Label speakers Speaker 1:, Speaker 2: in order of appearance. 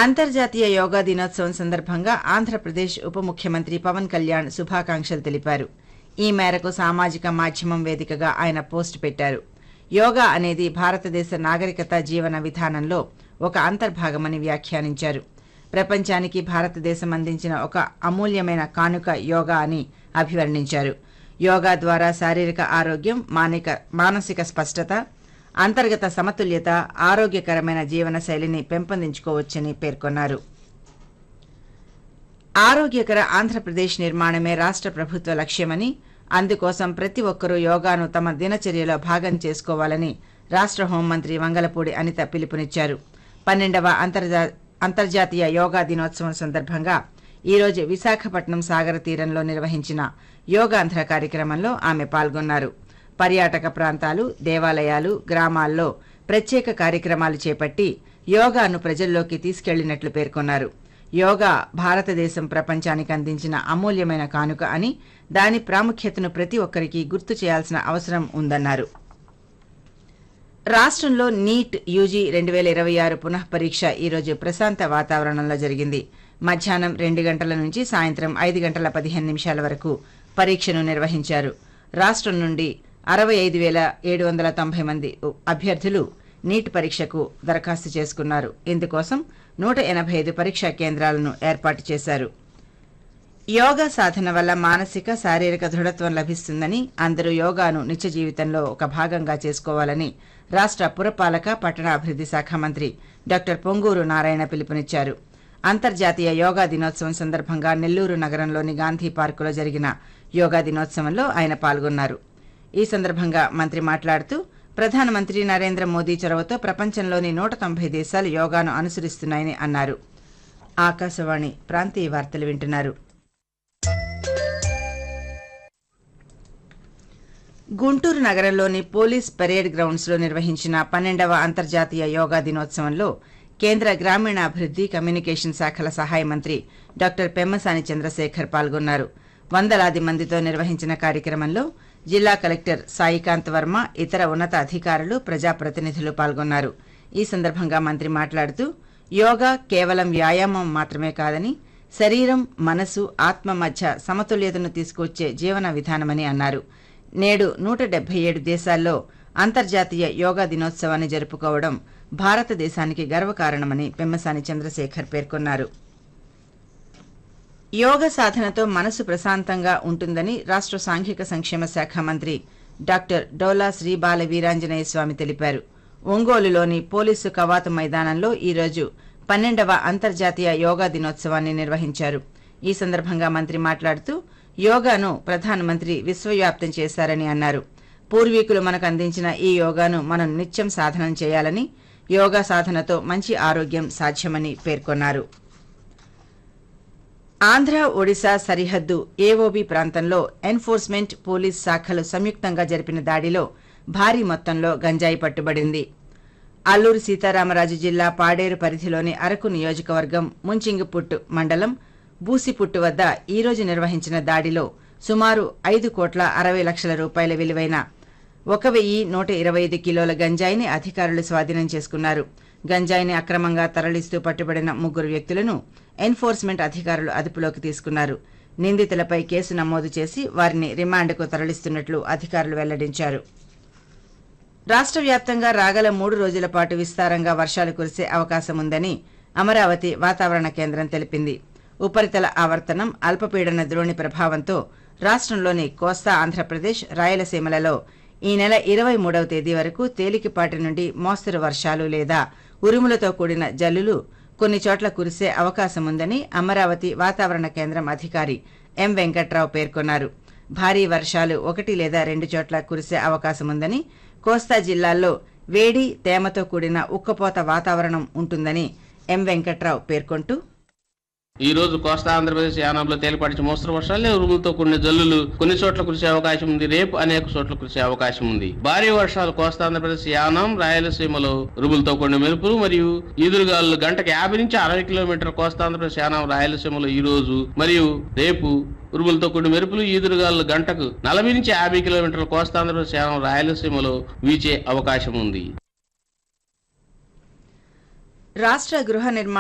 Speaker 1: అంతర్జాతీయ యోగా దినోత్సవం సందర్భంగా ఆంధ్రప్రదేశ్ ఉప ముఖ్యమంత్రి పవన్ కళ్యాణ్ శుభాకాంక్షలు తెలిపారు ఈ మేరకు సామాజిక మాధ్యమం వేదికగా ఆయన పోస్ట్ పెట్టారు యోగా అనేది భారతదేశ నాగరికత జీవన విధానంలో ఒక అంతర్భాగమని వ్యాఖ్యానించారు ప్రపంచానికి భారతదేశం అందించిన ఒక అమూల్యమైన కానుక యోగా అని అభివర్ణించారు యోగా ద్వారా శారీరక ఆరోగ్యం మానిక మానసిక స్పష్టత అంతర్గత సమతుల్యత ఆరోగ్యకరమైన జీవన శైలిని పెంపొందించుకోవచ్చని పేర్కొన్నారు ఆరోగ్యకర ఆంధ్రప్రదేశ్ నిర్మాణమే రాష్ట్ర ప్రభుత్వ లక్ష్యమని అందుకోసం ప్రతి ఒక్కరూ యోగాను తమ దినచర్యలో భాగం చేసుకోవాలని రాష్ట్ర హోంమంత్రి వంగలపూడి అనిత పిలుపునిచ్చారు పన్నెండవ అంతర్జా అంతర్జాతీయ యోగా దినోత్సవం సందర్భంగా ఈరోజు విశాఖపట్నం సాగర తీరంలో నిర్వహించిన యోగాంధ్ర కార్యక్రమంలో ఆమె పాల్గొన్నారు పర్యాటక ప్రాంతాలు దేవాలయాలు గ్రామాల్లో ప్రత్యేక కార్యక్రమాలు చేపట్టి యోగాను ప్రజల్లోకి తీసుకెళ్లినట్లు పేర్కొన్నారు యోగా భారతదేశం ప్రపంచానికి అందించిన అమూల్యమైన కానుక అని దాని ప్రాముఖ్యతను ప్రతి ఒక్కరికి గుర్తు చేయాల్సిన అవసరం ఉందన్నారు రాష్ట్రంలో నీట్ యూజీ రెండు వేల ఇరవై ఆరు పునః పరీక్ష ఈరోజు ప్రశాంత వాతావరణంలో జరిగింది మధ్యాహ్నం రెండు గంటల నుంచి సాయంత్రం ఐదు గంటల పదిహేను నిమిషాల వరకు పరీక్షను నిర్వహించారు రాష్ట్రం నుండి అరవై ఐదు వేల ఏడు వందల తొంభై మంది అభ్యర్థులు నీట్ పరీక్షకు దరఖాస్తు చేసుకున్నారు ఇందుకోసం నూట ఎనభై ఐదు పరీక్షా కేంద్రాలను ఏర్పాటు చేశారు యోగా సాధన వల్ల మానసిక శారీరక దృఢత్వం లభిస్తుందని అందరూ యోగాను నిత్య జీవితంలో ఒక భాగంగా చేసుకోవాలని రాష్ట్ర పురపాలక పట్టణాభివృద్ధి శాఖ మంత్రి డాక్టర్ పొంగూరు నారాయణ పిలుపునిచ్చారు అంతర్జాతీయ యోగా దినోత్సవం సందర్భంగా నెల్లూరు నగరంలోని గాంధీ పార్కులో జరిగిన యోగా దినోత్సవంలో ఆయన పాల్గొన్నారు ఈ సందర్భంగా మంత్రి మాట్లాడుతూ ప్రధానమంత్రి నరేంద్ర మోదీ చొరవతో ప్రపంచంలోని నూట తొంభై దేశాలు యోగాను అనుసరిస్తున్నాయని అన్నారు ఆకాశవాణి ప్రాంతీయ వార్తలు వింటున్నారు గుంటూరు నగరంలోని పోలీస్ పరేడ్ గ్రౌండ్స్ లో నిర్వహించిన పన్నెండవ అంతర్జాతీయ యోగా దినోత్సవంలో కేంద్ర గ్రామీణాభివృద్ధి కమ్యూనికేషన్ శాఖల సహాయ మంత్రి డాక్టర్ పెమ్మసాని చంద్రశేఖర్ పాల్గొన్నారు వందలాది మందితో నిర్వహించిన కార్యక్రమంలో జిల్లా కలెక్టర్ సాయికాంత్ వర్మ ఇతర ఉన్నత అధికారులు ప్రజాప్రతినిధులు పాల్గొన్నారు ఈ సందర్భంగా మంత్రి మాట్లాడుతూ యోగా కేవలం వ్యాయామం మాత్రమే కాదని శరీరం మనసు ఆత్మ మధ్య సమతుల్యతను తీసుకొచ్చే జీవన విధానమని అన్నారు నేడు నూట డెబ్బై ఏడు దేశాల్లో అంతర్జాతీయ యోగా దినోత్సవాన్ని జరుపుకోవడం భారతదేశానికి గర్వకారణమని పెమ్మసాని చంద్రశేఖర్ పేర్కొన్నారు యోగ సాధనతో మనసు ప్రశాంతంగా ఉంటుందని రాష్ట్ర సాంఘిక సంక్షేమ శాఖ మంత్రి డాక్టర్ డోలా శ్రీ బాల వీరాంజనేయ స్వామి తెలిపారు ఒంగోలులోని పోలీసు కవాతు మైదానంలో ఈరోజు పన్నెండవ అంతర్జాతీయ యోగా దినోత్సవాన్ని నిర్వహించారు ఈ సందర్భంగా మంత్రి మాట్లాడుతూ యోగాను ప్రధానమంత్రి విశ్వవ్యాప్తం చేశారని అన్నారు పూర్వీకులు మనకు అందించిన ఈ యోగాను మనం నిత్యం సాధనం చేయాలని యోగా సాధనతో మంచి ఆరోగ్యం సాధ్యమని పేర్కొన్నారు ఆంధ్ర ఒడిశా సరిహద్దు ఏఓబి ప్రాంతంలో ఎన్ఫోర్స్మెంట్ పోలీస్ శాఖలు సంయుక్తంగా జరిపిన దాడిలో భారీ మొత్తంలో గంజాయి పట్టుబడింది అల్లూరు సీతారామరాజు జిల్లా పాడేరు పరిధిలోని అరకు నియోజకవర్గం ముంచింగిపుట్టు మండలం బూసిపుట్టు వద్ద ఈరోజు నిర్వహించిన దాడిలో సుమారు ఐదు కోట్ల అరవై లక్షల రూపాయల విలువైన ఒక వెయ్యి నూట ఇరవై ఐదు కిలోల గంజాయిని అధికారులు స్వాధీనం చేసుకున్నారు గంజాయిని అక్రమంగా తరలిస్తూ పట్టుబడిన ముగ్గురు వ్యక్తులను ఎన్ఫోర్స్మెంట్ అధికారులు అదుపులోకి తీసుకున్నారు నిందితులపై కేసు నమోదు చేసి వారిని రిమాండ్కు తరలిస్తున్నట్లు అధికారులు వెల్లడించారు రాష్ట్ర వ్యాప్తంగా రాగల మూడు రోజుల పాటు విస్తారంగా వర్షాలు కురిసే అవకాశం ఉందని అమరావతి వాతావరణ కేంద్రం తెలిపింది ఉపరితల ఆవర్తనం అల్పపీడన ద్రోణి ప్రభావంతో రాష్ట్రంలోని కోస్తా ఆంధ్రప్రదేశ్ రాయలసీమలలో ఈ నెల ఇరవై మూడవ తేదీ వరకు తేలికపాటి నుండి మోస్తరు వర్షాలు లేదా ఉరుములతో కూడిన జల్లులు కొన్ని చోట్ల కురిసే అవకాశం ఉందని అమరావతి వాతావరణ కేంద్రం అధికారి ఎం వెంకట్రావు పేర్కొన్నారు భారీ వర్షాలు ఒకటి లేదా రెండు చోట్ల కురిసే అవకాశం ఉందని కోస్తా జిల్లాల్లో వేడి తేమతో కూడిన ఉక్కపోత వాతావరణం ఉంటుందని ఎం వెంకట్రావు పేర్కొంటూ
Speaker 2: ఈ రోజు కోస్తా ఆంధ్రప్రదేశ్ యానంలో తేలిపాటి మోస్తరు వర్షాలు ఉరుములతో కొన్ని జల్లులు కొన్ని చోట్ల కురిసే అవకాశం ఉంది రేపు అనేక చోట్ల కురిసే అవకాశం ఉంది భారీ వర్షాలు కోస్తా ఆంధ్రప్రదేశ్ యానం రాయలసీమలో ఉరుములతో కొన్ని మెరుపులు మరియు ఈదురుగాలు గంటకు యాభై నుంచి అరవై కిలోమీటర్ కోస్తా ఆంధ్రప్రదేశ్ యానం రాయలసీమలో ఈ రోజు మరియు రేపు ఉరుములతో కొన్ని మెరుపులు ఈదురుగాలు గంటకు నలభై నుంచి యాభై కిలోమీటర్ల కోస్తా ఆంధ్రప్రదేశ్ యానం రాయలసీమలో వీచే అవకాశం ఉంది
Speaker 1: రాష్ట్ర గృహ నిర్మాణ